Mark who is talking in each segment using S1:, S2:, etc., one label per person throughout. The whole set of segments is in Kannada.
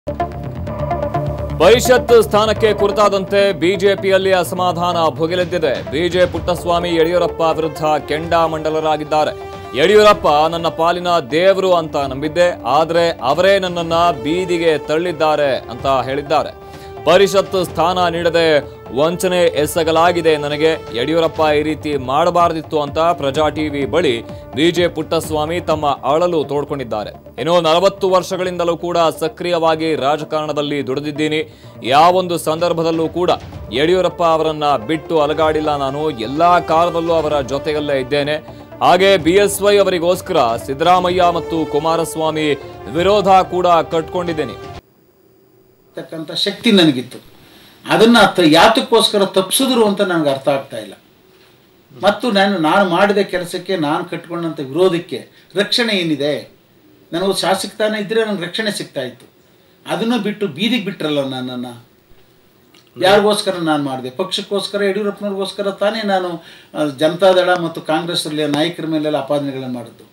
S1: ಪರಿಷತ್ ಸ್ಥಾನಕ್ಕೆ ಕುರಿತಾದಂತೆ ಬಿಜೆಪಿಯಲ್ಲಿ ಅಸಮಾಧಾನ ಭುಗಿಲೆದ್ದಿದೆ ಬಿಜೆ ಪುಟ್ಟಸ್ವಾಮಿ ಯಡಿಯೂರಪ್ಪ ವಿರುದ್ಧ ಕೆಂಡಾಮಂಡಲರಾಗಿದ್ದಾರೆ ಯಡಿಯೂರಪ್ಪ ನನ್ನ ಪಾಲಿನ ದೇವರು ಅಂತ ನಂಬಿದ್ದೆ ಆದರೆ ಅವರೇ ನನ್ನನ್ನ ಬೀದಿಗೆ ತಳ್ಳಿದ್ದಾರೆ ಅಂತ ಹೇಳಿದ್ದಾರೆ ಪರಿಷತ್ ಸ್ಥಾನ ನೀಡದೆ ವಂಚನೆ ಎಸಗಲಾಗಿದೆ ನನಗೆ ಯಡಿಯೂರಪ್ಪ ಈ ರೀತಿ ಮಾಡಬಾರದಿತ್ತು ಅಂತ ಪ್ರಜಾ ಟಿವಿ ಬಳಿ ಬಿಜೆ ಪುಟ್ಟಸ್ವಾಮಿ ತಮ್ಮ ಅಳಲು ತೋಡ್ಕೊಂಡಿದ್ದಾರೆ ಇನ್ನು ನಲವತ್ತು ವರ್ಷಗಳಿಂದಲೂ ಕೂಡ ಸಕ್ರಿಯವಾಗಿ ರಾಜಕಾರಣದಲ್ಲಿ ದುಡಿದಿದ್ದೀನಿ ಯಾವೊಂದು ಸಂದರ್ಭದಲ್ಲೂ ಕೂಡ ಯಡಿಯೂರಪ್ಪ ಅವರನ್ನ ಬಿಟ್ಟು ಅಲಗಾಡಿಲ್ಲ ನಾನು ಎಲ್ಲಾ ಕಾಲದಲ್ಲೂ ಅವರ ಜೊತೆಯಲ್ಲೇ ಇದ್ದೇನೆ ಹಾಗೆ ಬಿಎಸ್ವೈ ಅವರಿಗೋಸ್ಕರ ಸಿದ್ದರಾಮಯ್ಯ ಮತ್ತು ಕುಮಾರಸ್ವಾಮಿ ವಿರೋಧ ಕೂಡ ಕಟ್ಕೊಂಡಿದ್ದೇನೆ
S2: ತಕ್ಕಂಥ ಶಕ್ತಿ ನನಗಿತ್ತು ಅದನ್ನು ತ ಯಾತಕ್ಕೋಸ್ಕರ ತಪ್ಪಿಸಿದ್ರು ಅಂತ ನನಗೆ ಅರ್ಥ ಆಗ್ತಾ ಇಲ್ಲ ಮತ್ತು ನಾನು ನಾನು ಮಾಡಿದ ಕೆಲಸಕ್ಕೆ ನಾನು ಕಟ್ಕೊಂಡಂಥ ವಿರೋಧಕ್ಕೆ ರಕ್ಷಣೆ ಏನಿದೆ ನನಗೆ ಶಾಸಕತಾನ ಇದ್ದರೆ ನನಗೆ ರಕ್ಷಣೆ ಸಿಗ್ತಾ ಇತ್ತು ಅದನ್ನು ಬಿಟ್ಟು ಬೀದಿಗೆ ಬಿಟ್ರಲ್ಲ ನನ್ನನ್ನು ಯಾರಿಗೋಸ್ಕರ ನಾನು ಮಾಡಿದೆ ಪಕ್ಷಕ್ಕೋಸ್ಕರ ಯಡಿಯೂರಪ್ಪನವ್ರಿಗೋಸ್ಕರ ತಾನೇ ನಾನು ಆ, ಜನತಾದಳ ಮತ್ತು ಕಾಂಗ್ರೆಸ್ಸಲ್ಲಿ ನಾಯಕರ ಮೇಲೆಲ್ಲ ಆಪಾದನೆಗಳನ್ನು ಮಾಡಿದ್ದು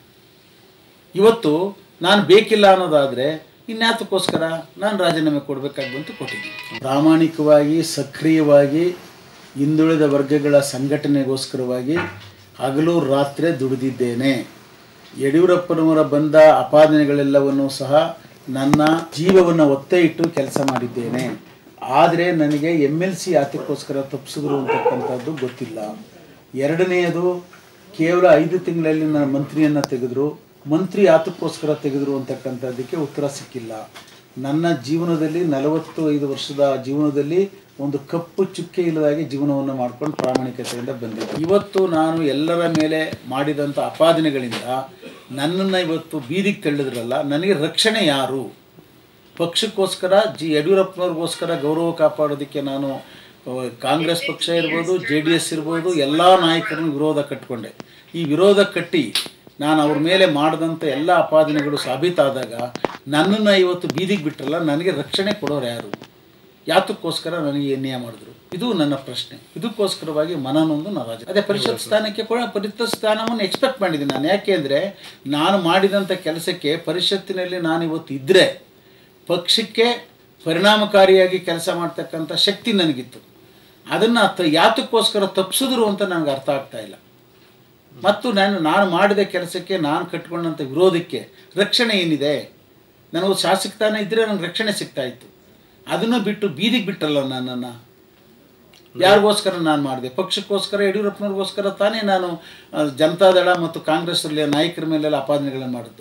S2: ಇವತ್ತು ನಾನು ಬೇಕಿಲ್ಲ ಅನ್ನೋದಾದರೆ ಇನ್ಯಾತಕ್ಕೋಸ್ಕರ ನಾನು ರಾಜೀನಾಮೆ ಕೊಡಬೇಕಾಗಿ ಬಂತು ಕೊಟ್ಟಿದ್ದೀನಿ ಪ್ರಾಮಾಣಿಕವಾಗಿ ಸಕ್ರಿಯವಾಗಿ ಹಿಂದುಳಿದ ವರ್ಗಗಳ ಸಂಘಟನೆಗೋಸ್ಕರವಾಗಿ ಹಗಲು ರಾತ್ರಿ ದುಡಿದಿದ್ದೇನೆ ಯಡಿಯೂರಪ್ಪನವರ ಬಂದ ಆಪಾದನೆಗಳೆಲ್ಲವನ್ನು ಸಹ ನನ್ನ ಜೀವವನ್ನು ಒತ್ತೆ ಇಟ್ಟು ಕೆಲಸ ಮಾಡಿದ್ದೇನೆ ಆದರೆ ನನಗೆ ಎಮ್ ಎಲ್ ಸಿ ಯಾತಕ್ಕೋಸ್ಕರ ತಪ್ಪಿಸಿದ್ರು ಅಂತಕ್ಕಂಥದ್ದು ಗೊತ್ತಿಲ್ಲ ಎರಡನೆಯದು ಕೇವಲ ಐದು ತಿಂಗಳಲ್ಲಿ ನನ್ನ ಮಂತ್ರಿಯನ್ನು ತೆಗೆದ್ರು ಮಂತ್ರಿ ಯಾತಕ್ಕೋಸ್ಕರ ತೆಗೆದ್ರು ಅಂತಕ್ಕಂಥದ್ದಕ್ಕೆ ಉತ್ತರ ಸಿಕ್ಕಿಲ್ಲ ನನ್ನ ಜೀವನದಲ್ಲಿ ನಲವತ್ತು ಐದು ವರ್ಷದ ಜೀವನದಲ್ಲಿ ಒಂದು ಕಪ್ಪು ಚುಕ್ಕೆ ಇಲ್ಲದಾಗಿ ಜೀವನವನ್ನು ಮಾಡ್ಕೊಂಡು ಪ್ರಾಮಾಣಿಕತೆಯಿಂದ ಬಂದಿದ್ದೆ ಇವತ್ತು ನಾನು ಎಲ್ಲರ ಮೇಲೆ ಮಾಡಿದಂಥ ಅಪಾದನೆಗಳಿಂದ ನನ್ನನ್ನು ಇವತ್ತು ಬೀದಿಗೆ ತಳ್ಳಿದ್ರಲ್ಲ ನನಗೆ ರಕ್ಷಣೆ ಯಾರು ಪಕ್ಷಕ್ಕೋಸ್ಕರ ಜಿ ಯಡಿಯೂರಪ್ಪನವ್ರಿಗೋಸ್ಕರ ಗೌರವ ಕಾಪಾಡೋದಕ್ಕೆ ನಾನು ಆ, ಕಾಂಗ್ರೆಸ್ ಪಕ್ಷ ಇರ್ಬೋದು ಜೆ ಡಿ ಎಸ್ ಇರ್ಬೋದು ಎಲ್ಲ ನಾಯಕರನ್ನು ವಿರೋಧ ಕಟ್ಟಿಕೊಂಡೆ ಈ ವಿರೋಧ ಕಟ್ಟಿ ನಾನು ಅವ್ರ ಮೇಲೆ ಮಾಡಿದಂಥ ಎಲ್ಲ ಅಪಾದನೆಗಳು ಸಾಬೀತಾದಾಗ ನನ್ನನ್ನು ಇವತ್ತು ಬೀದಿಗೆ ಬಿಟ್ಟರಲ್ಲ ನನಗೆ ರಕ್ಷಣೆ ಕೊಡೋರು ಯಾರು ಯಾತಕ್ಕೋಸ್ಕರ ನನಗೆ ಅನ್ಯಾಯ ಮಾಡಿದ್ರು ಇದು ನನ್ನ ಪ್ರಶ್ನೆ ಇದಕ್ಕೋಸ್ಕರವಾಗಿ ಮನನೊಂದು ನಾನು ರಾಜ ಅದೇ ಪರಿಷತ್ ಸ್ಥಾನಕ್ಕೆ ಕೂಡ ಪರಿಷತ್ ಸ್ಥಾನವನ್ನು ಎಕ್ಸ್ಪೆಕ್ಟ್ ಮಾಡಿದ್ದೀನಿ ನಾನು ಯಾಕೆ ಅಂದರೆ ನಾನು ಮಾಡಿದಂಥ ಕೆಲಸಕ್ಕೆ ಪರಿಷತ್ತಿನಲ್ಲಿ ನಾನು ಇವತ್ತು ಇದ್ದರೆ ಪಕ್ಷಕ್ಕೆ ಪರಿಣಾಮಕಾರಿಯಾಗಿ ಕೆಲಸ ಮಾಡ್ತಕ್ಕಂಥ ಶಕ್ತಿ ನನಗಿತ್ತು ಅದನ್ನು ತ ಯಾತಕ್ಕೋಸ್ಕರ ತಪ್ಪಿಸಿದ್ರು ಅಂತ ನನಗೆ ಅರ್ಥ ಆಗ್ತಾ ಇಲ್ಲ ಮತ್ತು ನಾನು ನಾನು ಮಾಡಿದ ಕೆಲಸಕ್ಕೆ ನಾನು ಕಟ್ಕೊಂಡಂಥ ವಿರೋಧಕ್ಕೆ ರಕ್ಷಣೆ ಏನಿದೆ ನನಗೆ ಶಾಸಕತಾನ ಇದ್ದರೆ ನನಗೆ ರಕ್ಷಣೆ ಸಿಗ್ತಾ ಇತ್ತು ಅದನ್ನು ಬಿಟ್ಟು ಬೀದಿಗೆ ಬಿಟ್ರಲ್ಲ ನನ್ನನ್ನು ಯಾರಿಗೋಸ್ಕರ ನಾನು ಮಾಡಿದೆ ಪಕ್ಷಕ್ಕೋಸ್ಕರ ಯಡಿಯೂರಪ್ಪನವ್ರಿಗೋಸ್ಕರ ತಾನೇ ನಾನು ಆ, ಜನತಾದಳ ಮತ್ತು ಕಾಂಗ್ರೆಸ್ಸಲ್ಲಿ ನಾಯಕರ ಮೇಲೆಲ್ಲ ಆಪಾದನೆಗಳನ್ನು ಮಾಡಿದ್ದು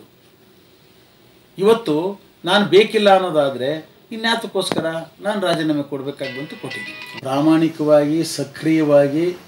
S2: ಇವತ್ತು ನಾನು ಬೇಕಿಲ್ಲ ಅನ್ನೋದಾದರೆ ಇನ್ಯಾತಕ್ಕೋಸ್ಕರ ನಾನು ರಾಜೀನಾಮೆ ಕೊಡಬೇಕಾಗಿ ಬಂತು ಕೊಟ್ಟಿದ್ದೀನಿ ಪ್ರಾಮಾಣಿಕವಾಗಿ ಸಕ್ರಿಯವಾಗಿ